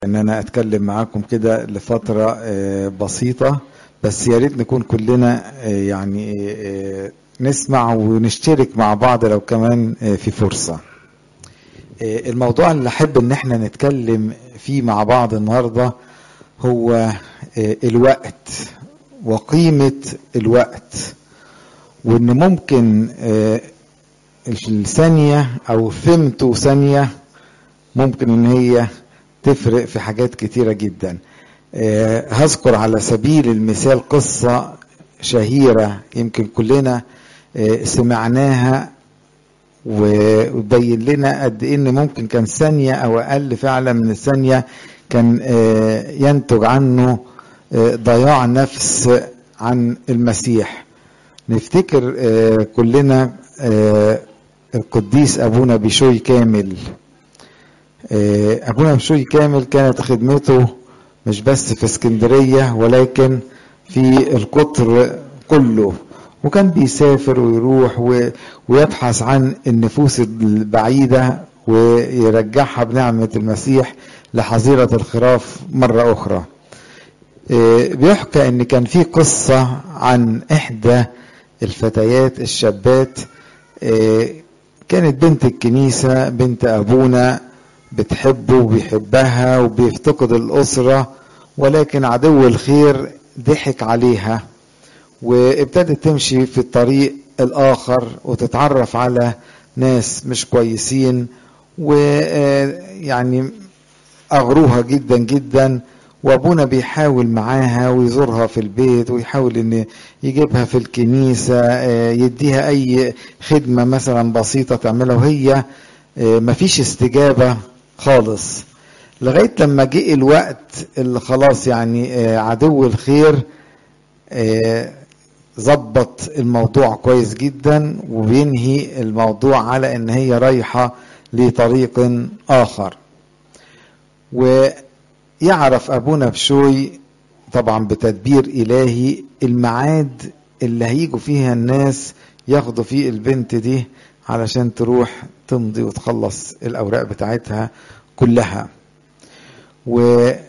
ان انا اتكلم معاكم كده لفترة بسيطة بس يا ريت نكون كلنا يعني نسمع ونشترك مع بعض لو كمان في فرصة الموضوع اللي احب ان احنا نتكلم فيه مع بعض النهاردة هو الوقت وقيمة الوقت وان ممكن الثانية او فهمته ثانية ممكن ان هي تفرق في حاجات كتيرة جدا أه هذكر على سبيل المثال قصة شهيرة يمكن كلنا أه سمعناها وبين لنا قد ايه ان ممكن كان ثانية او اقل فعلا من الثانية كان أه ينتج عنه ضياع نفس عن المسيح نفتكر كلنا القديس ابونا بشوي كامل ابونا بشوي كامل كانت خدمته مش بس في اسكندريه ولكن في القطر كله وكان بيسافر ويروح ويبحث عن النفوس البعيده ويرجعها بنعمه المسيح لحظيره الخراف مره اخرى بيحكى ان كان في قصه عن احدى الفتيات الشابات كانت بنت الكنيسه بنت ابونا بتحبه وبيحبها وبيفتقد الأسرة ولكن عدو الخير ضحك عليها وابتدت تمشي في الطريق الآخر وتتعرف على ناس مش كويسين ويعني أغروها جدا جدا وابونا بيحاول معاها ويزورها في البيت ويحاول ان يجيبها في الكنيسة يديها اي خدمة مثلا بسيطة تعملها وهي مفيش استجابة خالص لغاية لما جه الوقت اللي خلاص يعني عدو الخير ظبط الموضوع كويس جدا وبينهي الموضوع على ان هي رايحة لطريق اخر ويعرف ابونا بشوي طبعا بتدبير الهي الميعاد اللي هيجوا فيها الناس ياخدوا فيه البنت دي علشان تروح تمضي وتخلص الأوراق بتاعتها كلها وحاجة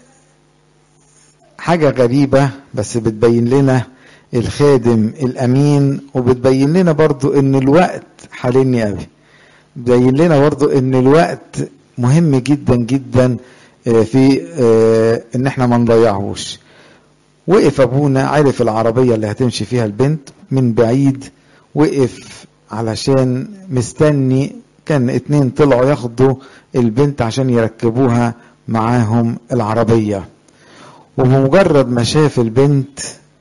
غريبة بس بتبين لنا الخادم الأمين وبتبين لنا برضو إن الوقت حاليني قوي بتبين لنا برضو إن الوقت مهم جدا جدا في إن إحنا ما نضيعهوش وقف أبونا عرف العربية اللي هتمشي فيها البنت من بعيد وقف علشان مستني كان اتنين طلعوا ياخدوا البنت عشان يركبوها معاهم العربية وبمجرد ما شاف البنت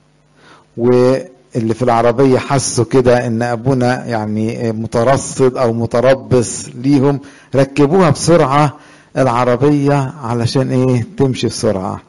واللي في العربية حسوا كده ان ابونا يعني مترصد او متربص ليهم ركبوها بسرعة العربية علشان ايه تمشي بسرعة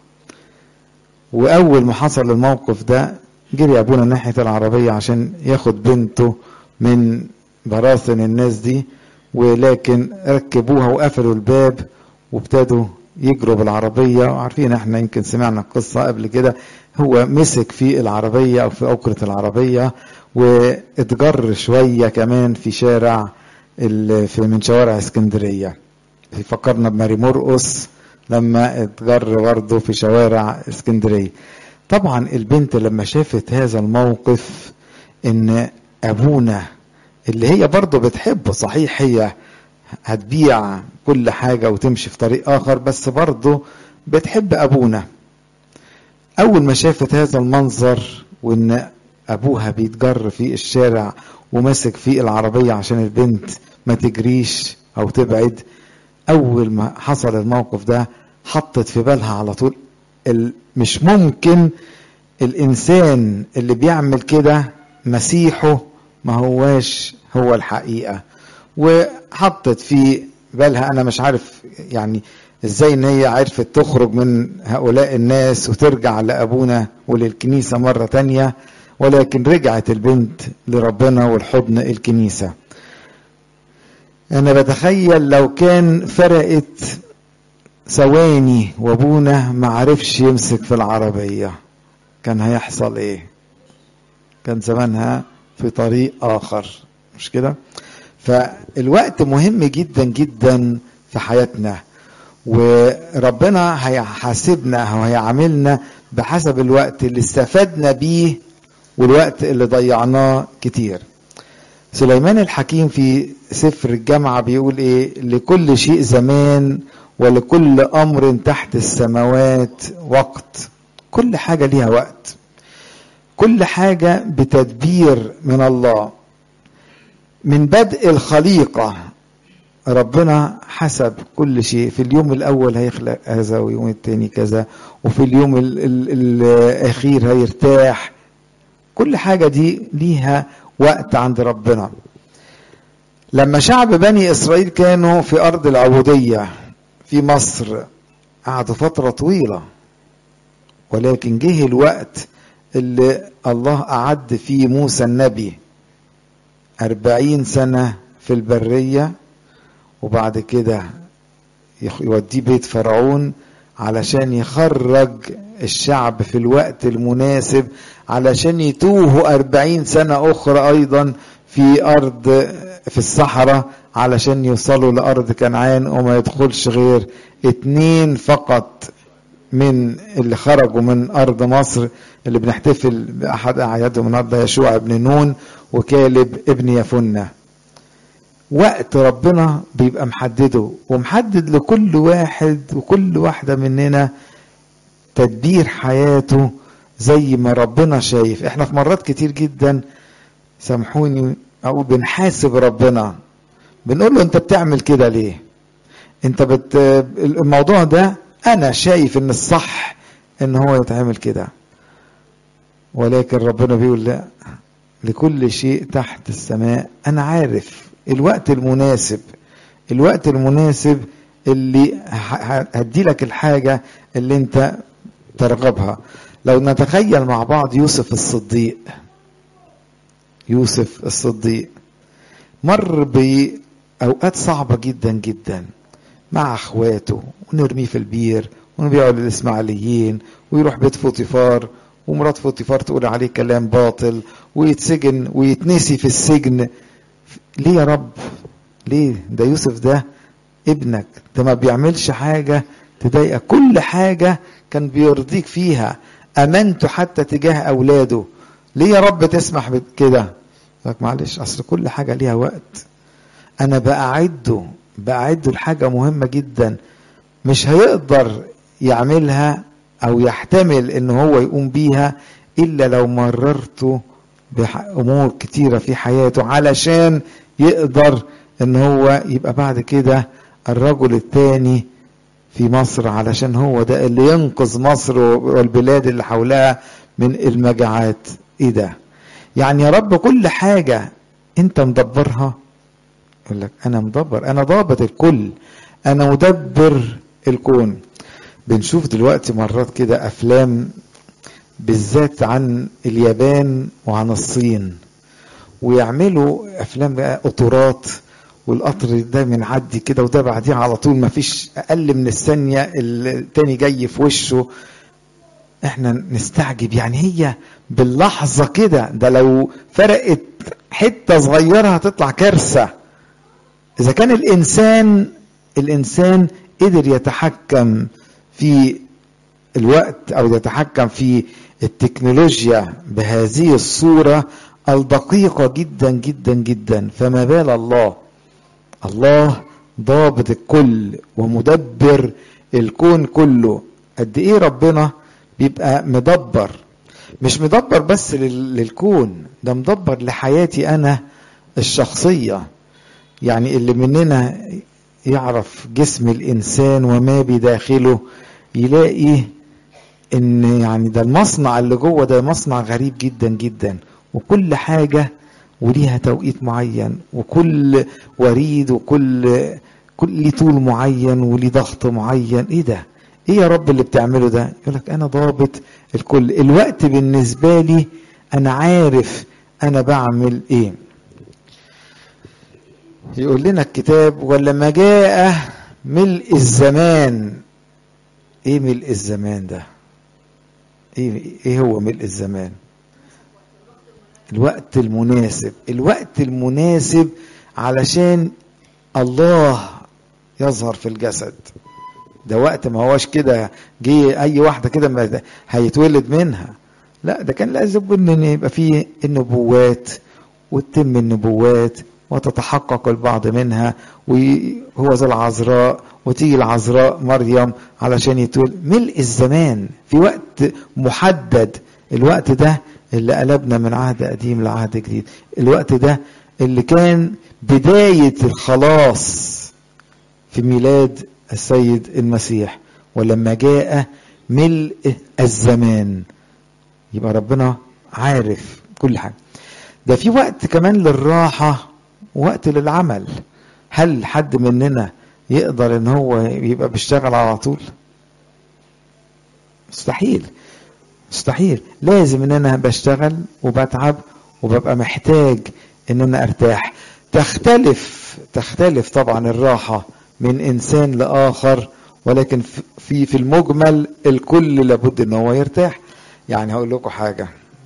واول ما حصل الموقف ده جري ابونا ناحية العربية عشان ياخد بنته من براثن الناس دي ولكن ركبوها وقفلوا الباب وابتدوا يجروا بالعربية وعارفين احنا يمكن سمعنا القصة قبل كده هو مسك في العربية او في أكرة العربية واتجر شوية كمان في شارع في من شوارع اسكندرية فكرنا بماري مرقص لما اتجر برضه في شوارع اسكندرية طبعا البنت لما شافت هذا الموقف ان ابونا اللي هي برضه بتحبه صحيح هي هتبيع كل حاجة وتمشي في طريق آخر بس برضه بتحب أبونا أول ما شافت هذا المنظر وإن أبوها بيتجر في الشارع وماسك في العربية عشان البنت ما تجريش أو تبعد أول ما حصل الموقف ده حطت في بالها على طول مش ممكن الإنسان اللي بيعمل كده مسيحه ما هواش هو الحقيقة وحطت في بالها أنا مش عارف يعني إزاي إن هي عرفت تخرج من هؤلاء الناس وترجع لأبونا وللكنيسة مرة تانية ولكن رجعت البنت لربنا والحضن الكنيسة أنا بتخيل لو كان فرقت ثواني وأبونا ما عرفش يمسك في العربية كان هيحصل إيه كان زمانها في طريق آخر مش كده فالوقت مهم جدا جدا في حياتنا وربنا هيحاسبنا او هيعاملنا بحسب الوقت اللي استفدنا بيه والوقت اللي ضيعناه كتير سليمان الحكيم في سفر الجامعة بيقول ايه لكل شيء زمان ولكل امر تحت السماوات وقت كل حاجة ليها وقت كل حاجة بتدبير من الله من بدء الخليقة ربنا حسب كل شيء في اليوم الأول هيخلق هذا ويوم التاني كذا وفي اليوم ال ال الأخير هيرتاح كل حاجة دي ليها وقت عند ربنا لما شعب بني إسرائيل كانوا في أرض العبودية في مصر قعدوا فترة طويلة ولكن جه الوقت اللي الله أعد فيه موسى النبي أربعين سنة في البرية وبعد كده يوديه بيت فرعون علشان يخرج الشعب في الوقت المناسب علشان يتوهوا أربعين سنة أخرى أيضا في أرض في الصحراء علشان يوصلوا لأرض كنعان وما يدخلش غير اتنين فقط من اللي خرجوا من أرض مصر اللي بنحتفل بأحد أعيادهم النهارده يشوع ابن نون وكالب ابن يفنة وقت ربنا بيبقى محدده ومحدد لكل واحد وكل واحدة مننا تدبير حياته زي ما ربنا شايف احنا في مرات كتير جدا سامحوني او بنحاسب ربنا بنقول له انت بتعمل كده ليه انت بت الموضوع ده انا شايف ان الصح ان هو يتعمل كده ولكن ربنا بيقول لا لكل شيء تحت السماء انا عارف الوقت المناسب الوقت المناسب اللي هدي لك الحاجة اللي انت ترغبها لو نتخيل مع بعض يوسف الصديق يوسف الصديق مر بأوقات صعبة جدا جدا مع اخواته ونرميه في البير ونبيعه للاسماعيليين ويروح بيت فوطيفار ومرات فوطيفار تقول عليه كلام باطل ويتسجن ويتنسي في السجن ليه يا رب ليه ده يوسف ده ابنك ده ما بيعملش حاجة تضايقك كل حاجة كان بيرضيك فيها أمنته حتى تجاه أولاده ليه يا رب تسمح بكده لك معلش أصل كل حاجة ليها وقت أنا بأعده بأعده لحاجة مهمة جدا مش هيقدر يعملها أو يحتمل إن هو يقوم بيها إلا لو مررته بأمور كتيرة في حياته علشان يقدر إن هو يبقى بعد كده الرجل الثاني في مصر علشان هو ده اللي ينقذ مصر والبلاد اللي حولها من المجاعات ايه ده يعني يا رب كل حاجة انت مدبرها يقول لك انا مدبر انا ضابط الكل انا مدبر الكون بنشوف دلوقتي مرات كده افلام بالذات عن اليابان وعن الصين ويعملوا افلام بقى قطورات والقطر ده بنعدي كده وده بعديه على طول ما فيش اقل من الثانيه التاني جاي في وشه احنا نستعجب يعني هي باللحظه كده ده لو فرقت حته صغيره هتطلع كارثه اذا كان الانسان الانسان قدر يتحكم في الوقت او يتحكم في التكنولوجيا بهذه الصوره الدقيقه جدا جدا جدا فما بال الله الله ضابط الكل ومدبر الكون كله قد ايه ربنا بيبقى مدبر مش مدبر بس للكون ده مدبر لحياتي انا الشخصيه يعني اللي مننا يعرف جسم الانسان وما بداخله يلاقي ان يعني ده المصنع اللي جوه ده مصنع غريب جدا جدا وكل حاجه وليها توقيت معين وكل وريد وكل كل ليه طول معين وليه ضغط معين ايه ده ايه يا رب اللي بتعمله ده يقول لك انا ضابط الكل الوقت بالنسبه لي انا عارف انا بعمل ايه يقول لنا الكتاب ولما جاء ملء الزمان ايه ملء الزمان ده ايه ايه هو ملء الزمان الوقت المناسب الوقت المناسب علشان الله يظهر في الجسد ده وقت ما هوش كده جه اي واحده كده هيتولد منها لا ده كان لازم ان يبقى فيه النبوات وتتم النبوات وتتحقق البعض منها وهو ذا العذراء وتيجي العذراء مريم علشان يتولد ملء الزمان في وقت محدد الوقت ده اللي قلبنا من عهد قديم لعهد جديد الوقت ده اللي كان بداية الخلاص في ميلاد السيد المسيح ولما جاء ملء الزمان يبقى ربنا عارف كل حاجة ده في وقت كمان للراحة وقت للعمل هل حد مننا يقدر ان هو يبقى بيشتغل على طول مستحيل مستحيل لازم ان انا بشتغل وبتعب وببقى محتاج ان انا ارتاح تختلف تختلف طبعا الراحة من انسان لاخر ولكن في في المجمل الكل لابد ان هو يرتاح يعني هقول لكم حاجة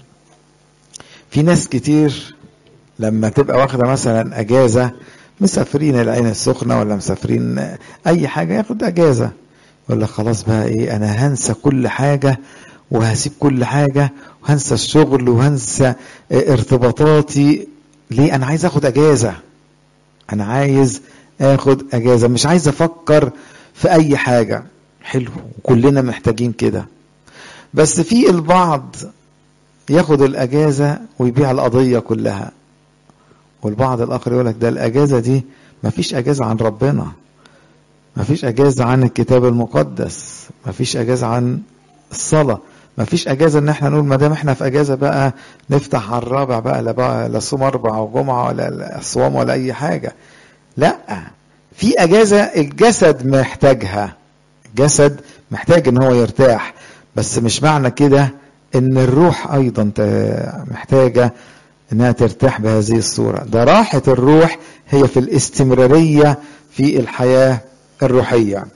في ناس كتير لما تبقى واخدة مثلا اجازة مسافرين العين السخنة ولا مسافرين اي حاجة ياخد اجازة يقول لك خلاص بقى ايه انا هنسى كل حاجة وهسيب كل حاجة وهنسى الشغل وهنسى ارتباطاتي ليه انا عايز اخد اجازة انا عايز اخد اجازة مش عايز افكر في اي حاجة حلو وكلنا محتاجين كده بس في البعض ياخد الاجازة ويبيع القضية كلها والبعض الاخر يقول لك ده الاجازة دي مفيش اجازة عن ربنا مفيش اجازة عن الكتاب المقدس مفيش اجازة عن الصلاة مفيش اجازة ان احنا نقول ما دام احنا في اجازة بقى نفتح على الرابع بقى لا بقى لا صوم اربع وجمعة ولا صوام ولا اي حاجة لا في اجازة الجسد محتاجها الجسد محتاج ان هو يرتاح بس مش معنى كده ان الروح ايضا محتاجة انها ترتاح بهذه الصورة ده راحة الروح هي في الاستمرارية في الحياة الروحية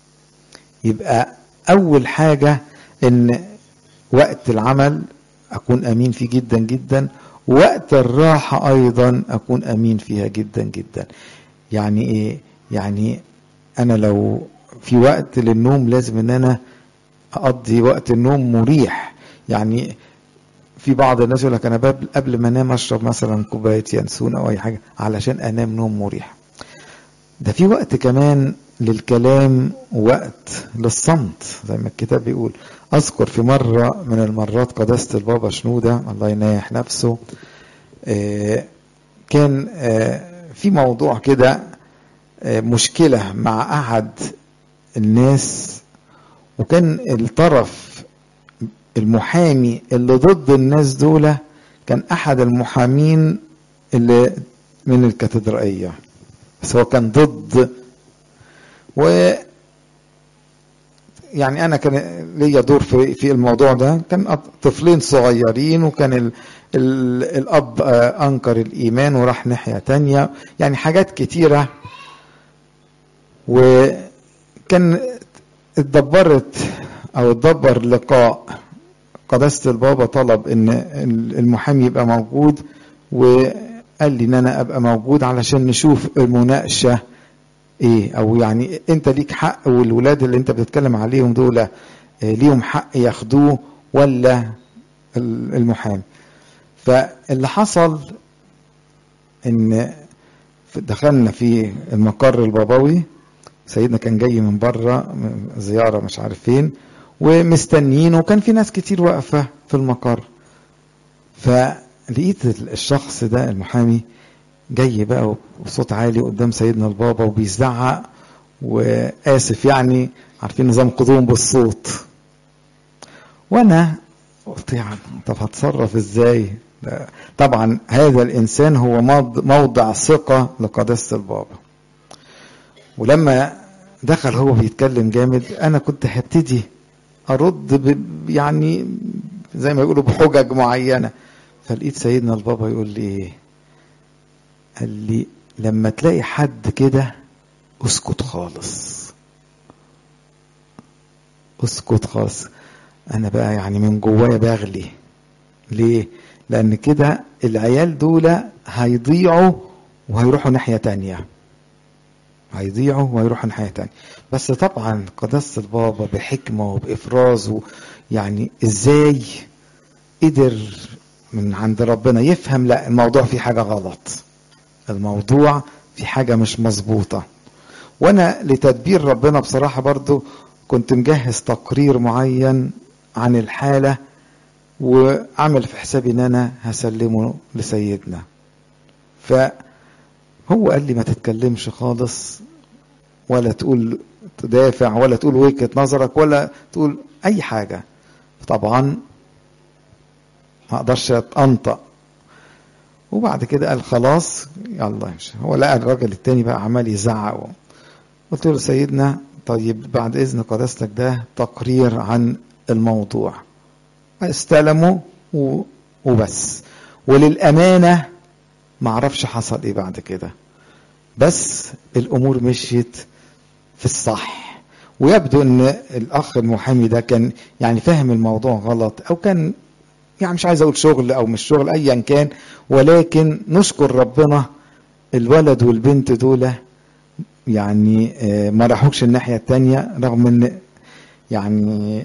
يبقى اول حاجة ان وقت العمل اكون امين فيه جدا جدا وقت الراحة ايضا اكون امين فيها جدا جدا يعني ايه يعني انا لو في وقت للنوم لازم ان انا اقضي وقت النوم مريح يعني في بعض الناس يقول لك انا قبل ما انام اشرب مثلا كوبايه ينسون او اي حاجه علشان انام نوم مريح ده في وقت كمان للكلام وقت للصمت زي ما الكتاب بيقول اذكر في مره من المرات قداسه البابا شنوده الله ينايح نفسه كان في موضوع كده مشكله مع احد الناس وكان الطرف المحامي اللي ضد الناس دول كان احد المحامين اللي من الكاتدرائيه بس هو كان ضد و يعني انا كان ليا دور في في الموضوع ده كان طفلين صغيرين وكان ال ال الاب انكر الايمان وراح ناحيه تانية يعني حاجات كتيره وكان اتدبرت او اتدبر لقاء قداسه البابا طلب ان المحامي يبقى موجود وقال لي ان انا ابقى موجود علشان نشوف المناقشه ايه او يعني انت ليك حق والولاد اللي انت بتتكلم عليهم دول ليهم حق ياخدوه ولا المحامي فاللي حصل ان دخلنا في المقر البابوي سيدنا كان جاي من بره زياره مش عارف فين ومستنيين وكان في ناس كتير واقفه في المقر فلقيت الشخص ده المحامي جاي بقى بصوت عالي قدام سيدنا البابا وبيزعق واسف يعني عارفين نظام قدوم بالصوت وانا قلت يعني طب هتصرف ازاي طبعا هذا الانسان هو موضع ثقه لقداسه البابا ولما دخل هو بيتكلم جامد انا كنت هبتدي ارد يعني زي ما يقولوا بحجج معينه فلقيت سيدنا البابا يقول لي ايه قال لي لما تلاقي حد كده اسكت خالص اسكت خالص انا بقى يعني من جوايا بغلي ليه لان كده العيال دول هيضيعوا وهيروحوا ناحية تانية هيضيعوا وهيروحوا ناحية تانية بس طبعا قداسة البابا بحكمة وبإفراز يعني ازاي قدر من عند ربنا يفهم لا الموضوع فيه حاجة غلط الموضوع في حاجة مش مظبوطة وانا لتدبير ربنا بصراحة برضو كنت مجهز تقرير معين عن الحالة وعمل في حسابي ان انا هسلمه لسيدنا فهو قال لي ما تتكلمش خالص ولا تقول تدافع ولا تقول وجهة نظرك ولا تقول اي حاجة طبعا ما اقدرش انطق وبعد كده قال خلاص يلا امشي هو لقى الراجل التاني بقى عمال يزعق قلت له سيدنا طيب بعد اذن قداستك ده تقرير عن الموضوع استلموا وبس وللامانه ما اعرفش حصل ايه بعد كده بس الامور مشيت في الصح ويبدو ان الاخ المحامي ده كان يعني فاهم الموضوع غلط او كان يعني مش عايز اقول شغل او مش شغل ايا كان ولكن نشكر ربنا الولد والبنت دول يعني ما راحوش الناحيه التانية رغم ان يعني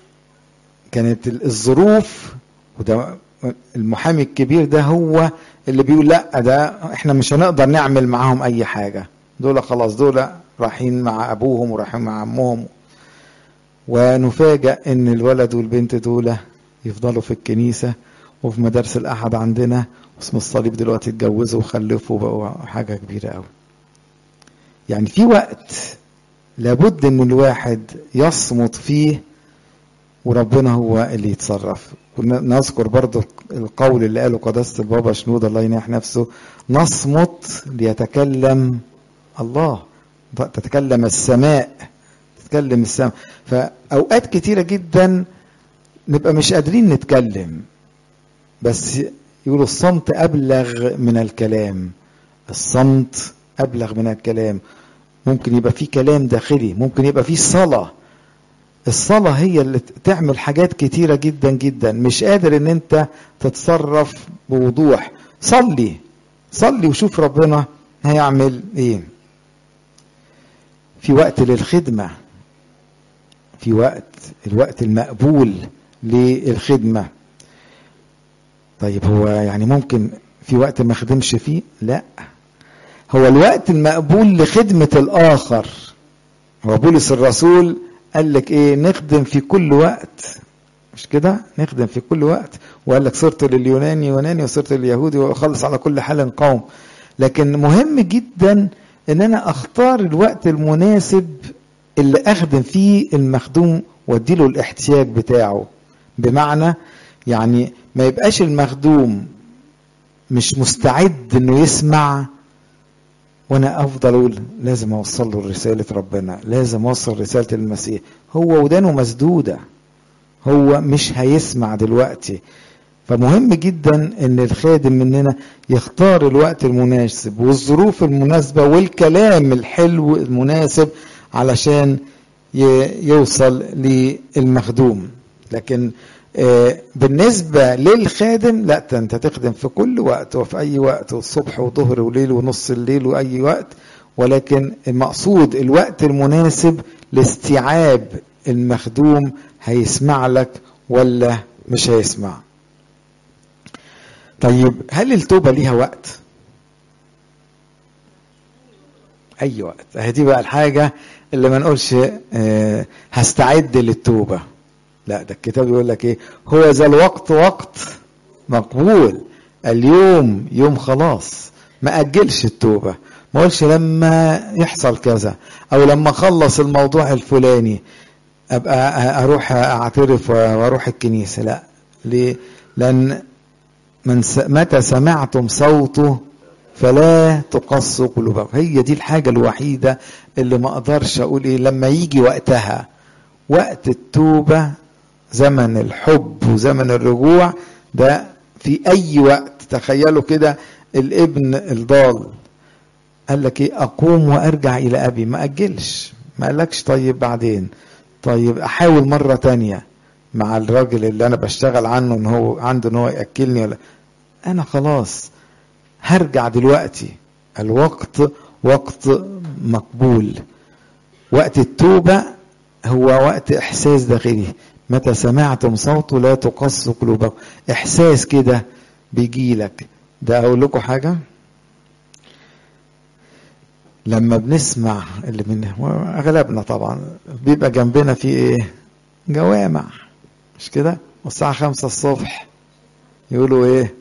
كانت الظروف وده المحامي الكبير ده هو اللي بيقول لا ده احنا مش هنقدر نعمل معاهم اي حاجه دول خلاص دول رايحين مع ابوهم ورايحين مع عمهم ونفاجأ ان الولد والبنت دول يفضلوا في الكنيسه وفي مدارس الاحد عندنا واسم الصليب دلوقتي اتجوزوا وخلفوا بقوا حاجه كبيره قوي يعني في وقت لابد ان الواحد يصمت فيه وربنا هو اللي يتصرف نذكر برضو القول اللي قاله قداسة البابا شنود الله ينيح نفسه نصمت ليتكلم الله تتكلم السماء تتكلم السماء فأوقات كتيرة جدا نبقى مش قادرين نتكلم بس يقولوا الصمت أبلغ من الكلام الصمت أبلغ من الكلام ممكن يبقى في كلام داخلي ممكن يبقى في صلاة الصلاة هي اللي تعمل حاجات كتيرة جدا جدا مش قادر ان انت تتصرف بوضوح صلي صلي وشوف ربنا هيعمل ايه في وقت للخدمة في وقت الوقت المقبول للخدمة طيب هو يعني ممكن في وقت ما خدمش فيه لا هو الوقت المقبول لخدمة الآخر هو بولس الرسول قال لك ايه نخدم في كل وقت مش كده نخدم في كل وقت وقال لك صرت لليوناني يوناني وصرت لليهودي واخلص على كل حال قوم لكن مهم جدا ان انا اختار الوقت المناسب اللي اخدم فيه المخدوم واديله الاحتياج بتاعه بمعنى يعني ما يبقاش المخدوم مش مستعد انه يسمع وانا افضل اقول لازم اوصل له رساله ربنا لازم اوصل رساله المسيح هو ودانه مسدوده هو مش هيسمع دلوقتي فمهم جدا ان الخادم مننا يختار الوقت المناسب والظروف المناسبه والكلام الحلو المناسب علشان يوصل للمخدوم لكن بالنسبة للخادم لا انت تخدم في كل وقت وفي اي وقت والصبح وظهر وليل ونص الليل واي وقت ولكن المقصود الوقت المناسب لاستيعاب المخدوم هيسمع لك ولا مش هيسمع طيب هل التوبة ليها وقت اي وقت هدي بقى الحاجة اللي ما نقولش اه هستعد للتوبة لا ده الكتاب يقول لك ايه هو ذا الوقت وقت مقبول اليوم يوم خلاص ما اجلش التوبه ما اقولش لما يحصل كذا او لما اخلص الموضوع الفلاني ابقى اروح اعترف واروح الكنيسه لا ليه لان من س... متى سمعتم صوته فلا تقصوا قلوبكم هي دي الحاجه الوحيده اللي ما اقدرش اقول ايه لما يجي وقتها وقت التوبه زمن الحب وزمن الرجوع ده في اي وقت تخيلوا كده الابن الضال قال لك ايه اقوم وارجع الى ابي ما اجلش ما قالكش طيب بعدين طيب احاول مره تانية مع الراجل اللي انا بشتغل عنه ان هو عنده ان هو ياكلني ولا انا خلاص هرجع دلوقتي الوقت وقت مقبول وقت التوبة هو وقت إحساس داخلي متى سمعتم صوته لا تقص قلوبكم إحساس كده بيجي لك ده أقول لكم حاجة لما بنسمع اللي من أغلبنا طبعا بيبقى جنبنا في إيه جوامع مش كده والساعة خمسة الصبح يقولوا إيه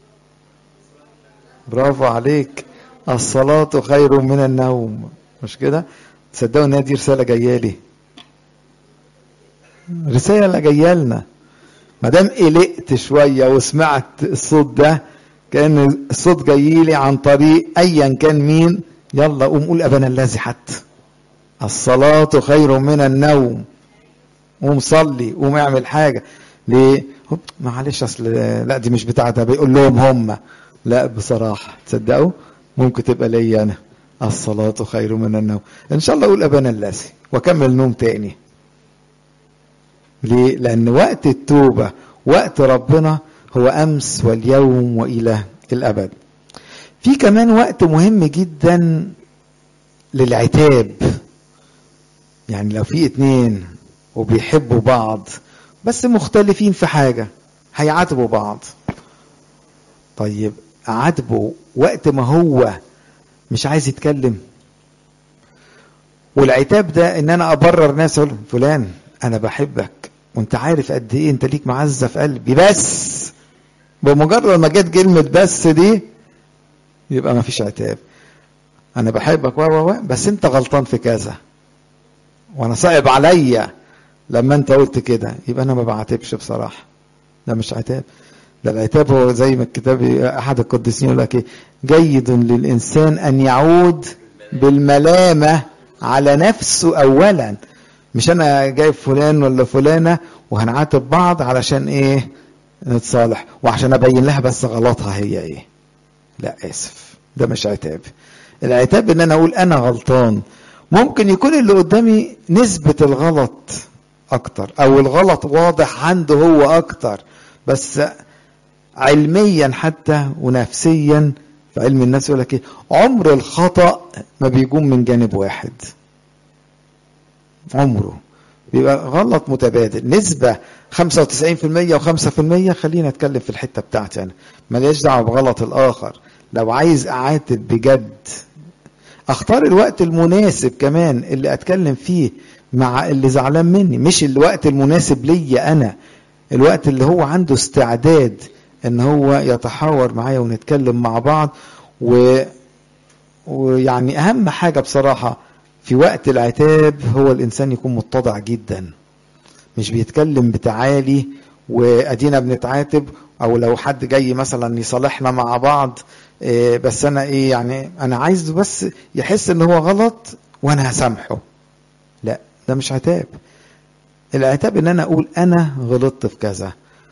برافو عليك الصلاة خير من النوم مش كده تصدقوا ان دي رسالة جاية لي رسالة جاية لنا ما دام قلقت شوية وسمعت الصوت ده كأن الصوت جاي لي عن طريق أيا كان مين يلا قوم قول أبانا الذي حتى الصلاة خير من النوم قوم صلي قوم اعمل حاجة ليه؟ معلش أصل لا دي مش بتاعتها بيقول لهم هم لا بصراحة تصدقوا ممكن تبقى ليا أنا الصلاة خير من النوم إن شاء الله أقول أبانا الذي وأكمل نوم تاني ليه؟ لأن وقت التوبة وقت ربنا هو أمس واليوم وإلى الأبد في كمان وقت مهم جدا للعتاب يعني لو في اتنين وبيحبوا بعض بس مختلفين في حاجة هيعاتبوا بعض طيب عاتبه وقت ما هو مش عايز يتكلم والعتاب ده ان انا ابرر ناس اقول فلان انا بحبك وانت عارف قد ايه انت ليك معزه في قلبي بس بمجرد ما جت كلمه بس دي يبقى ما فيش عتاب انا بحبك و و بس انت غلطان في كذا وانا صعب عليا لما انت قلت كده يبقى انا ما بعاتبش بصراحه ده مش عتاب ده العتاب هو زي ما الكتاب احد القديسين يقول لك ايه جيد للانسان ان يعود بالملامه على نفسه اولا مش انا جايب فلان ولا فلانه وهنعاتب بعض علشان ايه نتصالح وعشان ابين لها بس غلطها هي ايه لا اسف ده مش عتاب العتاب ان انا اقول انا غلطان ممكن يكون اللي قدامي نسبة الغلط اكتر او الغلط واضح عنده هو اكتر بس علميا حتى ونفسيا في علم النفس يقول لك ايه عمر الخطأ ما بيقوم من جانب واحد عمره بيبقى غلط متبادل نسبة 95% و5% خلينا اتكلم في الحتة بتاعتي انا ماليش دعوة بغلط الاخر لو عايز اعاتب بجد اختار الوقت المناسب كمان اللي اتكلم فيه مع اللي زعلان مني مش الوقت المناسب ليا انا الوقت اللي هو عنده استعداد ان هو يتحاور معايا ونتكلم مع بعض و... ويعني اهم حاجة بصراحة في وقت العتاب هو الانسان يكون متضع جدا مش بيتكلم بتعالي وادينا بنتعاتب او لو حد جاي مثلا يصالحنا مع بعض إيه بس انا ايه يعني انا عايز بس يحس ان هو غلط وانا هسامحه لا ده مش عتاب العتاب ان انا اقول انا غلطت في كذا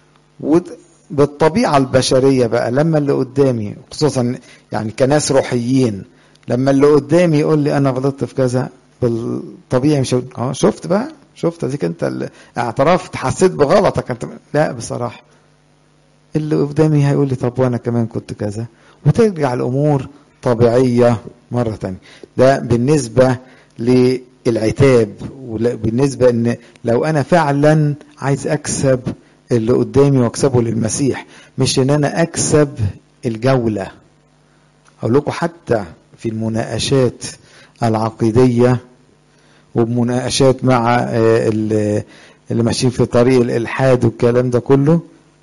بالطبيعة البشرية بقى لما اللي قدامي خصوصا يعني كناس روحيين لما اللي قدامي يقول لي انا غلطت في كذا بالطبيعي مش اه شفت بقى شفت اديك انت اللي اعترفت حسيت بغلطك انت لا بصراحة اللي قدامي هيقول لي طب وانا كمان كنت كذا وترجع الامور طبيعية مرة تانية ده بالنسبة للعتاب وبالنسبة ان لو انا فعلا عايز اكسب اللي قدامي واكسبه للمسيح مش ان انا اكسب الجولة اقول لكم حتى في المناقشات العقيدية ومناقشات مع اللي ماشيين في طريق الالحاد والكلام ده كله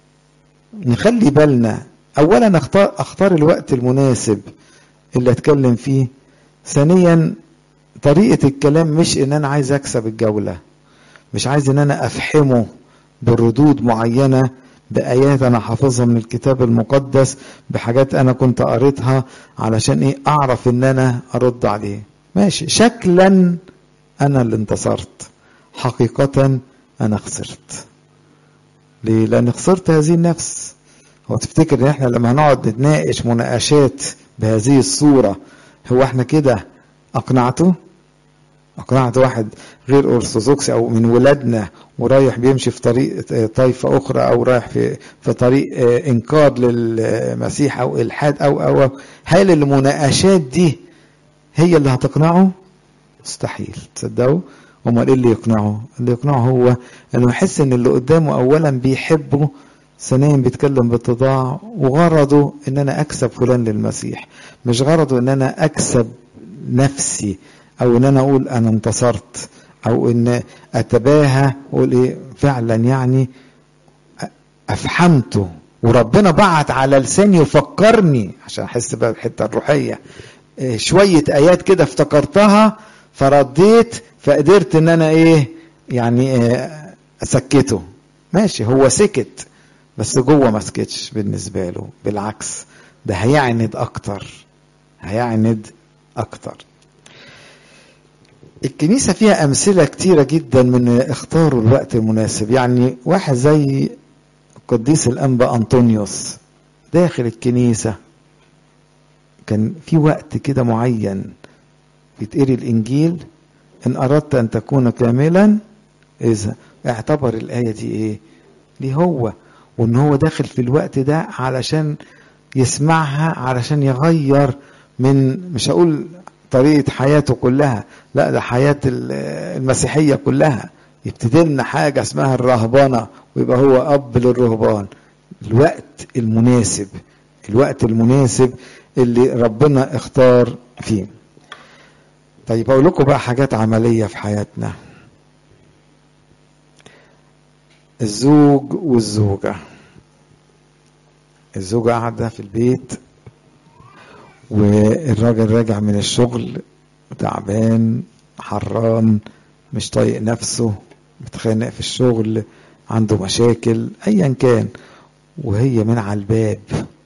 نخلي بالنا اولا اختار اختار الوقت المناسب اللي اتكلم فيه ثانيا طريقة الكلام مش ان انا عايز اكسب الجولة مش عايز ان انا افحمه بردود معينة بآيات أنا حافظها من الكتاب المقدس بحاجات أنا كنت قريتها علشان إيه أعرف إن أنا أرد عليه ماشي شكلا أنا اللي انتصرت حقيقة أنا خسرت ليه؟ لأن خسرت هذه النفس هو تفتكر إن إحنا لما هنقعد نتناقش مناقشات بهذه الصورة هو إحنا كده أقنعته؟ أقنعت واحد غير أرثوذكسي أو من ولادنا ورايح بيمشي في طريق طائفة أخرى أو رايح في في طريق إنكار للمسيح أو إلحاد أو أو هل المناقشات دي هي اللي هتقنعه مستحيل تصدقوا امال ايه اللي يقنعه اللي يقنعه هو انه يحس ان اللي قدامه اولا بيحبه ثانيا بيتكلم باتضاع وغرضه ان انا اكسب فلان للمسيح مش غرضه ان انا اكسب نفسي او ان انا اقول انا انتصرت او ان اتباهى واقول ايه فعلا يعني افحمته وربنا بعت على لساني يفكرني عشان احس بقى بالحته الروحيه شويه ايات كده افتكرتها فرديت فقدرت ان انا ايه يعني اسكته ماشي هو سكت بس جوه ما سكتش بالنسبه له بالعكس ده هيعند اكتر هيعند اكتر الكنيسة فيها أمثلة كتيرة جدا من اختاروا الوقت المناسب يعني واحد زي قديس الأنبا أنطونيوس داخل الكنيسة كان في وقت كده معين بيتقري الإنجيل إن أردت أن تكون كاملا إذا اعتبر الآية دي إيه ليه هو وإن هو داخل في الوقت ده علشان يسمعها علشان يغير من مش هقول طريقة حياته كلها لا ده حياة المسيحية كلها يبتدي لنا حاجة اسمها الرهبنة ويبقى هو أب للرهبان الوقت المناسب الوقت المناسب اللي ربنا اختار فيه طيب أقول لكم بقى حاجات عملية في حياتنا الزوج والزوجة الزوجة قاعدة في البيت والراجل راجع من الشغل تعبان حران مش طايق نفسه متخانق في الشغل عنده مشاكل ايا كان وهي من على الباب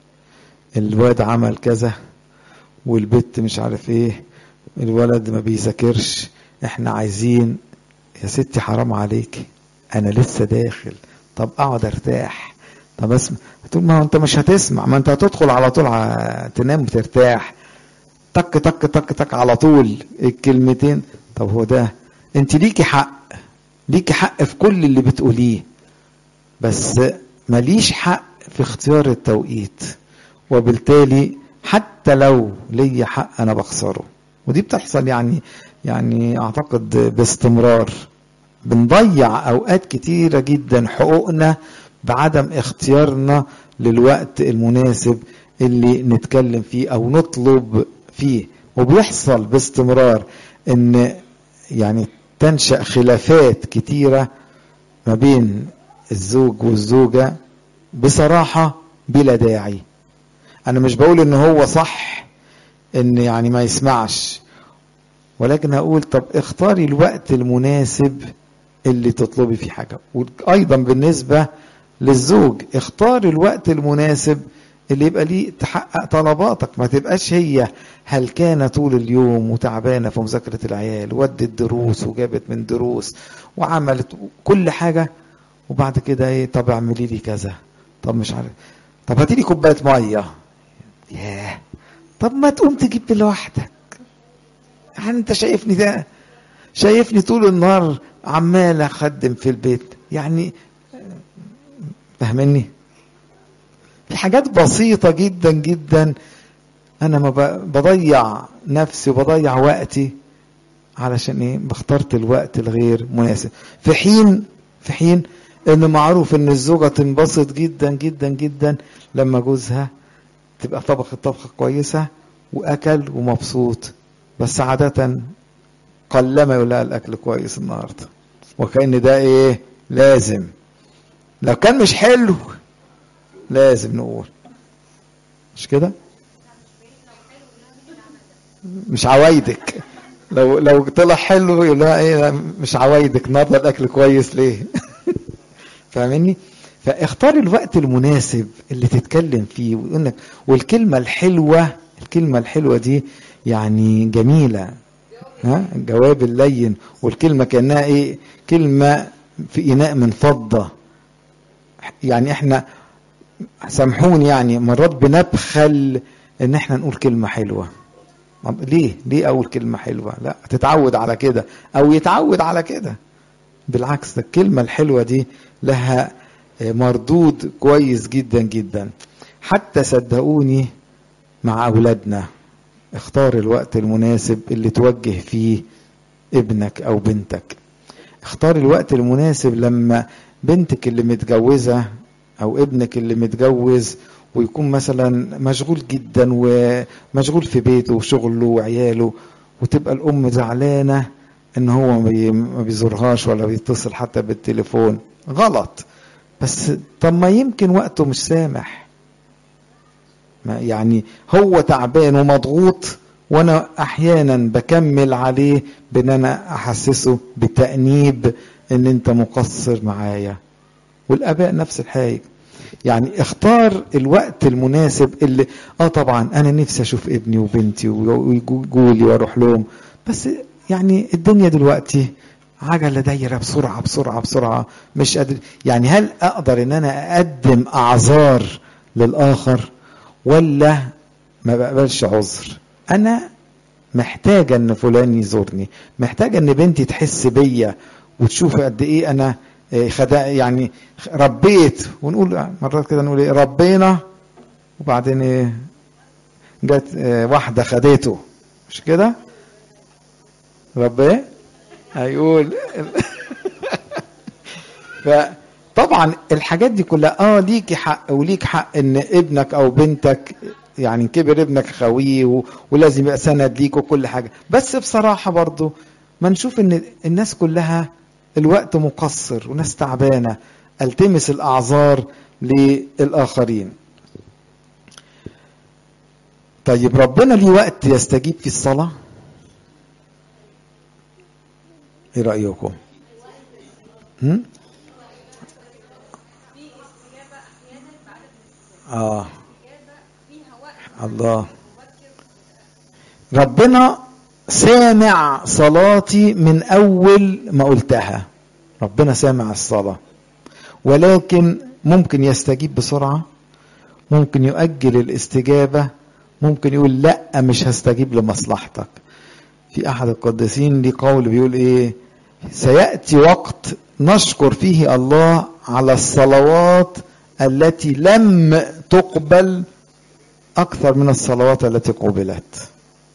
الواد عمل كذا والبت مش عارف ايه الولد ما بيذاكرش احنا عايزين يا ستي حرام عليك انا لسه داخل طب اقعد ارتاح طب اسمع تقول ما انت مش هتسمع ما انت هتدخل على طول تنام وترتاح تك تك تك تك على طول الكلمتين طب هو ده انت ليكي حق ليكي حق في كل اللي بتقوليه بس ماليش حق في اختيار التوقيت وبالتالي حتى لو ليا حق انا بخسره ودي بتحصل يعني يعني اعتقد باستمرار بنضيع اوقات كتيره جدا حقوقنا بعدم اختيارنا للوقت المناسب اللي نتكلم فيه او نطلب فيه وبيحصل باستمرار ان يعني تنشا خلافات كتيره ما بين الزوج والزوجه بصراحه بلا داعي انا مش بقول ان هو صح ان يعني ما يسمعش ولكن هقول طب اختاري الوقت المناسب اللي تطلبي فيه حاجه وايضا بالنسبه للزوج اختار الوقت المناسب اللي يبقى ليه تحقق طلباتك ما تبقاش هي هلكانه طول اليوم وتعبانه في مذاكره العيال ودت دروس وجابت من دروس وعملت كل حاجه وبعد كده ايه طب اعملي لي كذا طب مش عارف طب هاتي لي كوبايه ميه ياه طب ما تقوم تجيب لوحدك يعني انت شايفني ده شايفني طول النهار عمال اخدم في البيت يعني فاهمني في حاجات بسيطة جدا جدا أنا ما بضيع نفسي وبضيع وقتي علشان إيه بخترت الوقت الغير مناسب في حين في حين إن معروف إن الزوجة تنبسط جدا جدا جدا لما جوزها تبقى طبخ طبخة كويسة وأكل ومبسوط بس عادة قلما يلاقي الأكل كويس النهاردة وكأن ده إيه لازم لو كان مش حلو لازم نقول مش كده مش عوايدك لو لو طلع حلو يقول لها ايه مش عوايدك النهارده الاكل كويس ليه فاهمني فاختار الوقت المناسب اللي تتكلم فيه ويقول لك والكلمه الحلوه الكلمه الحلوه دي يعني جميله ها الجواب اللين والكلمه كانها ايه كلمه في اناء من فضه يعني احنا سامحوني يعني مرات بنبخل ان احنا نقول كلمة حلوة ليه ليه اقول كلمة حلوة لا تتعود على كده او يتعود على كده بالعكس ده الكلمة الحلوة دي لها مردود كويس جدا جدا حتى صدقوني مع اولادنا اختار الوقت المناسب اللي توجه فيه ابنك او بنتك اختار الوقت المناسب لما بنتك اللي متجوزة او ابنك اللي متجوز ويكون مثلا مشغول جدا ومشغول في بيته وشغله وعياله وتبقى الام زعلانه ان هو ما بيزورهاش ولا بيتصل حتى بالتليفون غلط بس طب ما يمكن وقته مش سامح ما يعني هو تعبان ومضغوط وانا احيانا بكمل عليه بان انا احسسه بتانيب ان انت مقصر معايا والاباء نفس الحاجه يعني اختار الوقت المناسب اللي اه طبعا انا نفسي اشوف ابني وبنتي ويجوا لي واروح لهم بس يعني الدنيا دلوقتي عجلة دايرة بسرعة بسرعة بسرعة مش قادر يعني هل أقدر إن أنا أقدم أعذار للآخر ولا ما بقبلش عذر أنا محتاجة إن فلان يزورني محتاجة إن بنتي تحس بيا وتشوف قد إيه أنا خدا يعني ربيت ونقول مرات كده نقول إيه ربينا وبعدين إيه جت واحدة خدته مش كده رب ايه هيقول فطبعا الحاجات دي كلها اه ليكي حق وليك حق ان ابنك او بنتك يعني كبر ابنك خويه ولازم يبقى سند ليك وكل حاجه بس بصراحه برضو ما نشوف ان الناس كلها الوقت مقصر وناس تعبانه التمس الاعذار للاخرين طيب ربنا ليه وقت يستجيب في الصلاه ايه رايكم هم؟ اه الله ربنا سامع صلاتي من اول ما قلتها ربنا سامع الصلاه ولكن ممكن يستجيب بسرعه ممكن يؤجل الاستجابه ممكن يقول لا مش هستجيب لمصلحتك في احد القديسين ليه قول بيقول ايه سياتي وقت نشكر فيه الله على الصلوات التي لم تقبل اكثر من الصلوات التي قبلت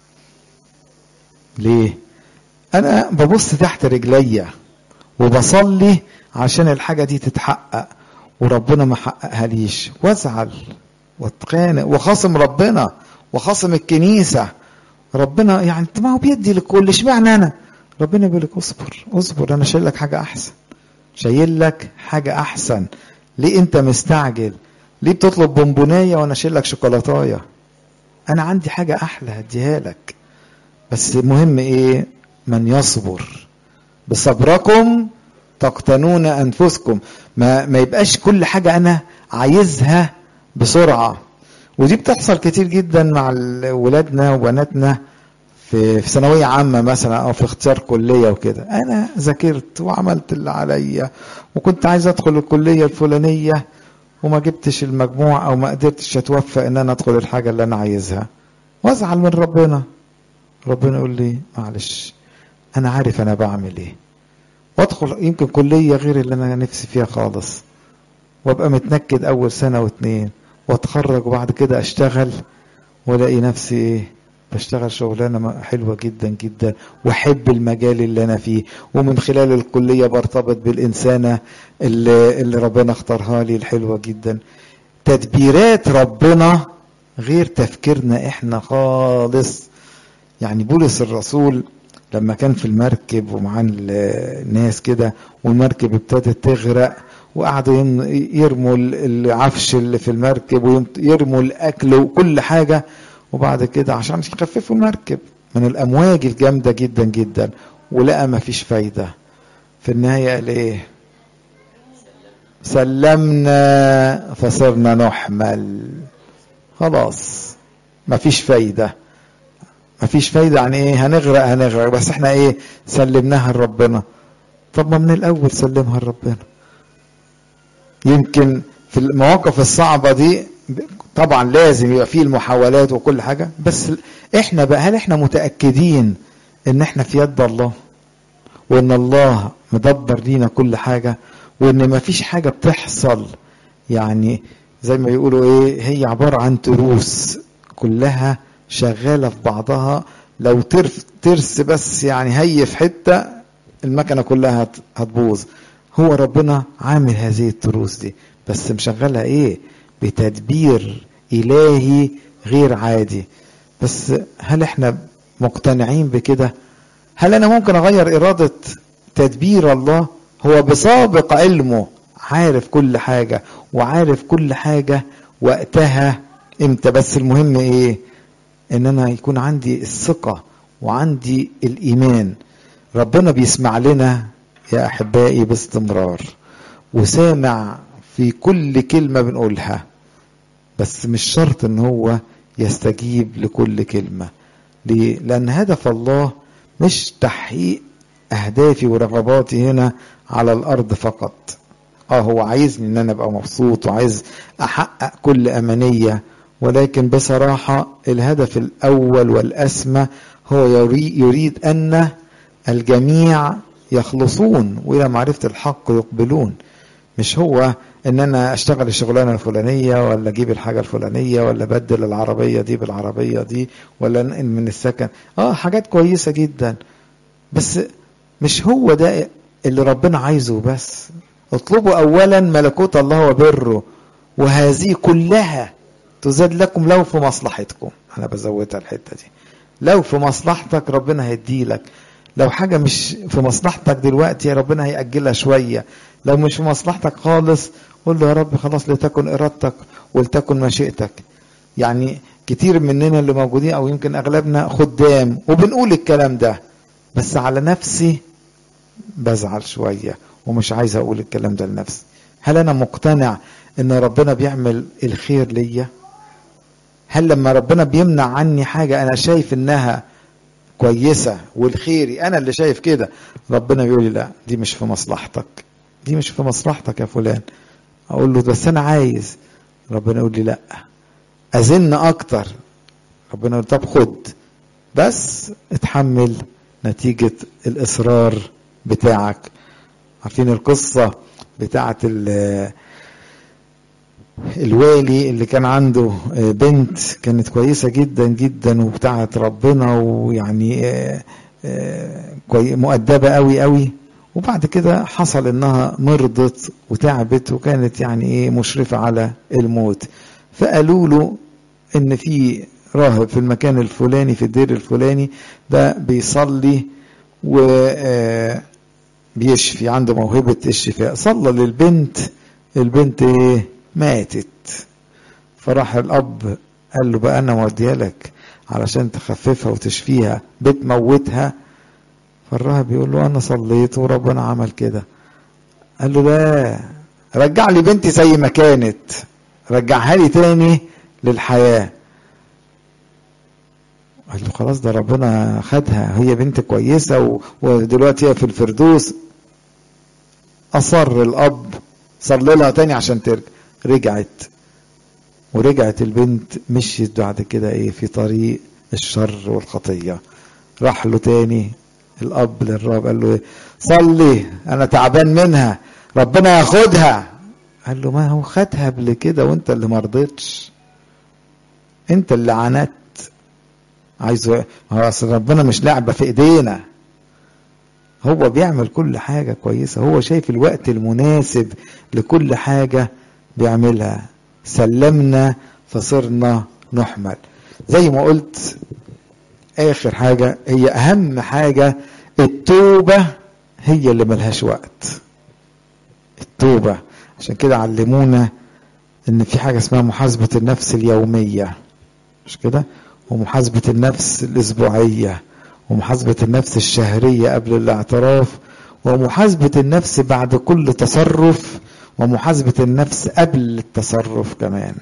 ليه انا ببص تحت رجليا وبصلي عشان الحاجه دي تتحقق وربنا ما حققها ليش وازعل واتخانق وخاصم ربنا وخاصم الكنيسه ربنا يعني ما هو بيدي للكل اشمعنى انا ربنا بيقول لك اصبر اصبر انا شايل لك حاجه احسن شايل لك حاجه احسن ليه انت مستعجل ليه بتطلب بونبونايه وانا شايل لك شوكولاتايه انا عندي حاجه احلى هديها لك بس المهم ايه من يصبر بصبركم تقتنون انفسكم ما ما يبقاش كل حاجه انا عايزها بسرعه ودي بتحصل كتير جدا مع ولادنا وبناتنا في في ثانويه عامه مثلا او في اختيار كليه وكده انا ذاكرت وعملت اللي عليا وكنت عايز ادخل الكليه الفلانيه وما جبتش المجموع او ما قدرتش اتوفق ان انا ادخل الحاجه اللي انا عايزها وازعل من ربنا ربنا يقول لي معلش انا عارف انا بعمل ايه وادخل يمكن كليه غير اللي انا نفسي فيها خالص وابقى متنكد اول سنه واتنين واتخرج وبعد كده اشتغل والاقي نفسي ايه بشتغل شغلانه حلوه جدا جدا واحب المجال اللي انا فيه ومن خلال الكليه برتبط بالانسانه اللي, اللي ربنا اختارها لي الحلوه جدا تدبيرات ربنا غير تفكيرنا احنا خالص يعني بولس الرسول لما كان في المركب ومعاه الناس كده والمركب ابتدت تغرق وقعدوا يرموا العفش اللي في المركب ويرموا الاكل وكل حاجه وبعد كده عشان يخففوا المركب من الامواج الجامده جدا جدا ولقى ما فيش فايده في النهايه قال ايه سلمنا فصرنا نحمل خلاص ما فيش فايده ما فيش فايده يعني ايه هنغرق هنغرق بس احنا ايه سلمناها لربنا طب ما من الاول سلمها لربنا يمكن في المواقف الصعبه دي طبعا لازم يبقى فيه المحاولات وكل حاجه بس احنا بقى هل احنا متاكدين ان احنا في يد الله وان الله مدبر لينا كل حاجه وان ما فيش حاجه بتحصل يعني زي ما بيقولوا ايه هي عباره عن تروس كلها شغالة في بعضها لو ترف ترس بس يعني هي في حتة المكنة كلها هتبوظ هو ربنا عامل هذه التروس دي بس مشغلها ايه بتدبير إلهي غير عادي بس هل احنا مقتنعين بكده هل انا ممكن اغير ارادة تدبير الله هو بسابق علمه عارف كل حاجة وعارف كل حاجة وقتها امتى بس المهم ايه ان انا يكون عندي الثقة وعندي الايمان ربنا بيسمع لنا يا احبائي باستمرار وسامع في كل كلمة بنقولها بس مش شرط ان هو يستجيب لكل كلمة ليه؟ لأن هدف الله مش تحقيق أهدافي ورغباتي هنا على الأرض فقط اه هو عايزني ان انا ابقى مبسوط وعايز احقق كل امانيه ولكن بصراحه الهدف الاول والاسمى هو يريد ان الجميع يخلصون والى معرفه الحق يقبلون مش هو ان انا اشتغل الشغلانه الفلانيه ولا اجيب الحاجه الفلانيه ولا بدل العربيه دي بالعربيه دي ولا انقل من السكن اه حاجات كويسه جدا بس مش هو ده اللي ربنا عايزه بس اطلبوا اولا ملكوت الله وبره وهذه كلها تزاد لكم لو في مصلحتكم انا بزودها الحته دي لو في مصلحتك ربنا هيديلك لو حاجه مش في مصلحتك دلوقتي ربنا هيأجلها شويه لو مش في مصلحتك خالص قول له يا رب خلاص لتكن ارادتك ولتكن مشيئتك يعني كتير مننا اللي موجودين او يمكن اغلبنا خدام وبنقول الكلام ده بس على نفسي بزعل شويه ومش عايز اقول الكلام ده لنفسي هل انا مقتنع ان ربنا بيعمل الخير ليا هل لما ربنا بيمنع عني حاجه انا شايف انها كويسه والخيري انا اللي شايف كده ربنا بيقول لي لا دي مش في مصلحتك دي مش في مصلحتك يا فلان اقول له بس انا عايز ربنا يقول لي لا ازن اكتر ربنا يقول طب خد بس اتحمل نتيجة الإصرار بتاعك عارفين القصة بتاعة الوالي اللي كان عنده بنت كانت كويسة جدا جدا وبتاعة ربنا ويعني مؤدبة قوي قوي وبعد كده حصل انها مرضت وتعبت وكانت يعني ايه مشرفة على الموت فقالوا له ان في راهب في المكان الفلاني في الدير الفلاني ده بيصلي و بيشفي عنده موهبة الشفاء صلى للبنت البنت ايه ماتت فراح الاب قال له بقى انا موديها لك علشان تخففها وتشفيها بتموتها فالراهب بيقول له انا صليت وربنا عمل كده قال له لا رجع لي بنتي زي ما كانت رجعها لي تاني للحياه قال له خلاص ده ربنا خدها هي بنت كويسة ودلوقتي هي في الفردوس أصر الأب صلى لها تاني عشان ترجع رجعت ورجعت البنت مشيت بعد كده ايه في طريق الشر والخطية راح له تاني الأب للرب قال له ايه صلي أنا تعبان منها ربنا ياخدها قال له ما هو خدها قبل كده وانت اللي مرضتش انت اللي عاندت عايزه هو اصل ربنا مش لعبه في ايدينا هو بيعمل كل حاجة كويسة هو شايف الوقت المناسب لكل حاجة بيعملها سلمنا فصرنا نحمل زي ما قلت آخر حاجة هي أهم حاجة التوبة هي اللي ملهاش وقت التوبة عشان كده علمونا ان في حاجة اسمها محاسبة النفس اليومية مش كده ومحاسبة النفس الأسبوعية ومحاسبة النفس الشهرية قبل الاعتراف ومحاسبة النفس بعد كل تصرف ومحاسبة النفس قبل التصرف كمان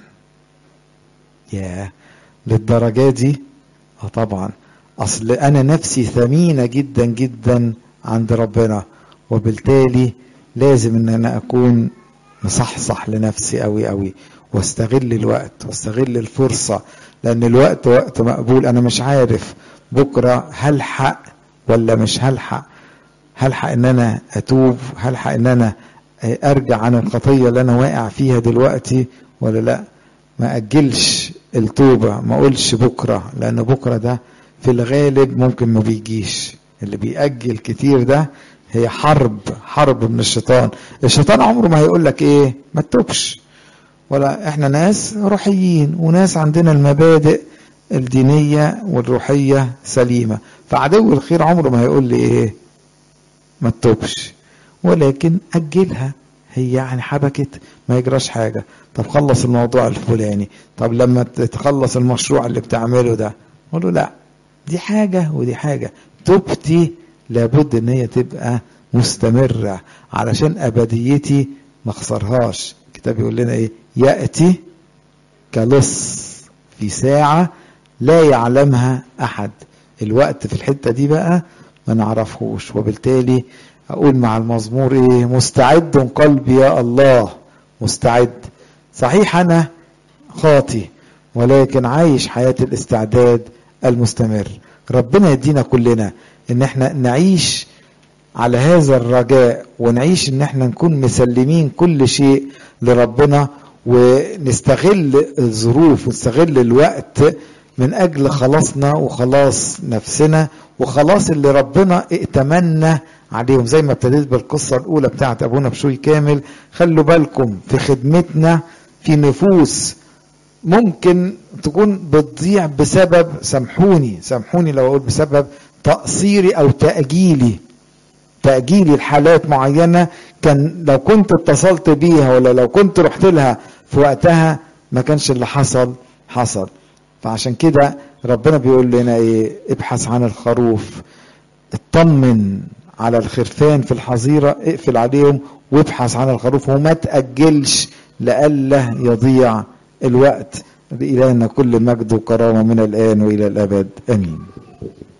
يا للدرجة دي اه طبعا اصل انا نفسي ثمينة جدا جدا عند ربنا وبالتالي لازم ان انا اكون مصحصح لنفسي قوي قوي واستغل الوقت واستغل الفرصة لان الوقت وقت مقبول انا مش عارف بكرة هلحق ولا مش هلحق هلحق ان انا اتوب هلحق ان انا ارجع عن الخطية اللي انا واقع فيها دلوقتي ولا لا ما اجلش التوبه ما اقولش بكره لان بكره ده في الغالب ممكن ما بيجيش اللي بيأجل كتير ده هي حرب حرب من الشيطان الشيطان عمره ما هيقول لك ايه ما تتوبش ولا احنا ناس روحيين وناس عندنا المبادئ الدينية والروحية سليمة فعدو الخير عمره ما هيقول لي ايه ما تتوبش ولكن أجلها هي يعني حبكت ما يجراش حاجة طب خلص الموضوع الفلاني طب لما تخلص المشروع اللي بتعمله ده قول له لا دي حاجة ودي حاجة توبتي لابد ان هي تبقى مستمرة علشان ابديتي ما اخسرهاش الكتاب يقول لنا ايه يأتي كلص في ساعة لا يعلمها احد الوقت في الحتة دي بقى ما نعرفهوش وبالتالي اقول مع المزمور ايه مستعد قلبي يا الله مستعد صحيح انا خاطي ولكن عايش حياة الاستعداد المستمر ربنا يدينا كلنا ان احنا نعيش على هذا الرجاء ونعيش ان احنا نكون مسلمين كل شيء لربنا ونستغل الظروف ونستغل الوقت من اجل خلاصنا وخلاص نفسنا وخلاص اللي ربنا ائتمنا عليهم زي ما ابتديت بالقصة الاولى بتاعت ابونا بشوي كامل خلوا بالكم في خدمتنا في نفوس ممكن تكون بتضيع بسبب سامحوني سامحوني لو اقول بسبب تقصيري او تأجيلي تأجيلي لحالات معينة كان لو كنت اتصلت بيها ولا لو كنت رحت لها في وقتها ما كانش اللي حصل حصل فعشان كده ربنا بيقول لنا ايه ابحث عن الخروف اطمن على الخرفان في الحظيرة اقفل عليهم وابحث عن الخروف وما تأجلش لألا يضيع الوقت لإلهنا كل مجد وكرامة من الآن وإلى الأبد آمين